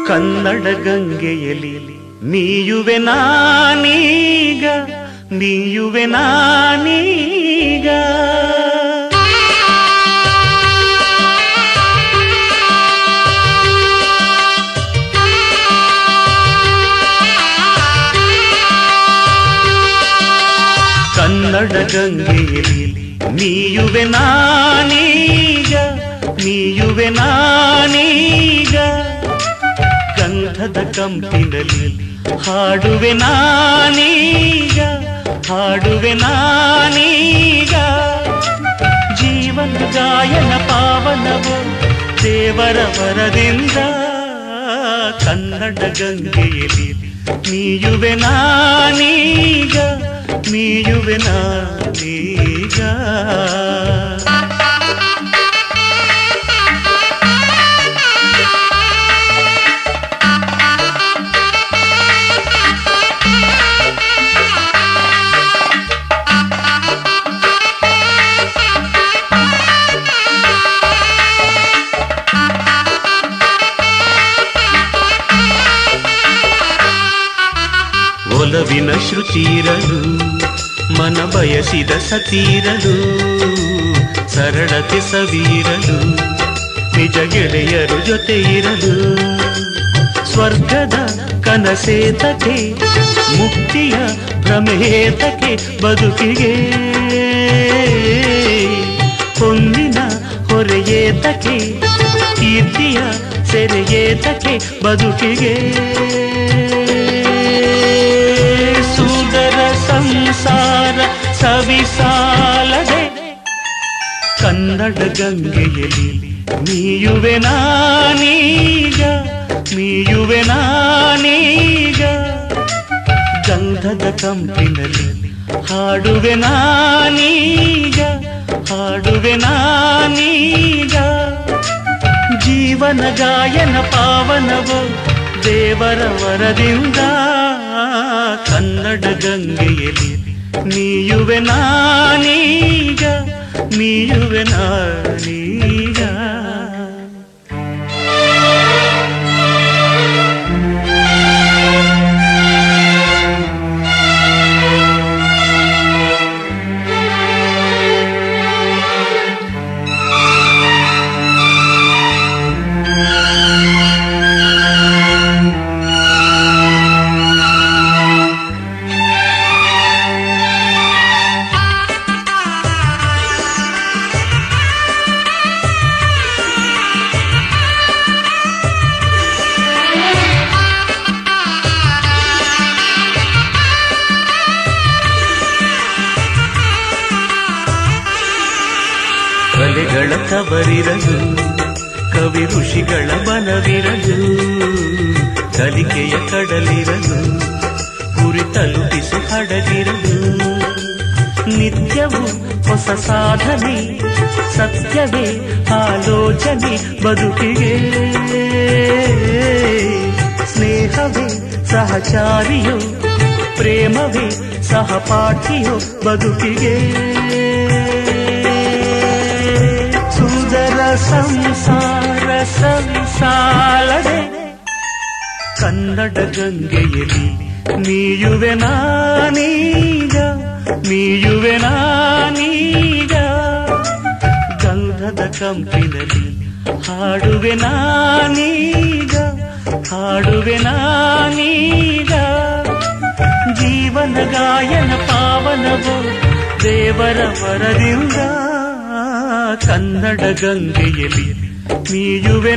ಕನ್ನಡ ಗಂಗೆಯಲಿ ಮೀಯುವೆ ನಾನೀಗ ಮೀಯುವೆ ನಾನೀಗ ಕನ್ನಡ ಗಂಗೆಯಲಿ ಮೀಯುವೆ ನಾನೀಗ ಮೀಯುವೆ ನಾನೀಗ ಗಂಧದ ಕಂಪಿನಲ್ಲಿ ಹಾಡುವೆ ನಾನೀಗ ಹಾಡುವೆ ನಾನೀಗ ಜೀವನ ಗಾಯನ ಪಾವನವು ದೇವರ ವರದಿಂದ ಕನ್ನಡ ಗಂಗೆಯಲ್ಲಿ ಮೀಯುವೆ ನಾನೀಗ ಮೀಯುವೆ ನಾನೀಗ ಒಲವಿನ ಶ್ರುತಿರಲು ಮನ ಬಯಸಿದ ಸತೀರಲು ಸರಳತೆ ಸವೀರಲು ನಿಜ ಗೆಳೆಯರು ಜೊತೆ ಇರಲು ಸ್ವರ್ಗದ ಕನಸೇತಕ್ಕೆ ಮುಕ್ತಿಯ ಭ್ರಮೇತಕ್ಕೆ ಬದುಕಿಗೆ ಹೊಂದಿನ ಹೊರೆಯೇತಕ್ಕೆ ಕೀರ್ತಿಯ ಸೆರೆಯೇತಕ್ಕೆ ಬದುಕಿಗೆ ಸುಂದರ ಸಂಸಾರ ಸವಿಸಾಲದೆ ಕನ್ನಡ ಗಂಗೆಯಲ್ಲಿ ಮೀಯುವೆ ನಾನೀಗ ಮೀಯುವೆ ನಾನೀಗ ಗಂಧದ ಕಂಪಿನಲ್ಲಿ ಹಾಡುವೆ ನಾನೀಗ ಹಾಡುವೆ ನಾನೀಗ ಜೀವನ ಗಾಯನ ಪಾವನವು ದೇವರ ವರದಿಂದ ಕನ್ನಡ ಗಂಗೆಯಲ್ಲಿ ಮೀಯುವೆ ನಾನೀಗ ಮೀಯುವೆ ನಾನೀಗ ಕಲೆಗಳ ತವರಿರಲು ಕವಿ ಋಷಿಗಳ ಬನವಿರಲು ಕಲಿಕೆಯ ಕಡಲಿರಲು ಗುರಿ ತಲುಪಿಸು ಹಡಗಿರಲು ನಿತ್ಯವೂ ಹೊಸ ಸಾಧನೆ ಸತ್ಯವೇ ಆಲೋಚನೆ ಬದುಕಿಗೆ ಸ್ನೇಹವೇ ಸಹಚಾರಿಯೋ ಪ್ರೇಮವೇ ಸಹಪಾಠಿಯೋ ಬದುಕಿಗೆ ಸುಂದರ ಸಂಸಾರ ಸಂಸಾಲದೆ ಕನ್ನಡ ಗಂಗೆಯಲ್ಲಿ ಮೀಯುವೆ ನಾನೀಗ ಮೀಯುವೆ ನಾನೀಗ ಗಂಧದ ಕಂಪಿನಲ್ಲಿ ಹಾಡುವೆ ನಾನೀಗ ಹಾಡುವೆ ನಾನೀಗ ಜೀವನ ಗಾಯನ ಪಾವನವು ದೇವರ ವರದಿಂದ ಕನ್ನಡ ಗಂಗೆಯಲ್ಲಿ ಮೀಯುವೆ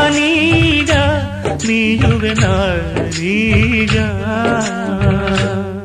ನಾನೀಗ ಮೀಯುವೆ ನಾನೀಗ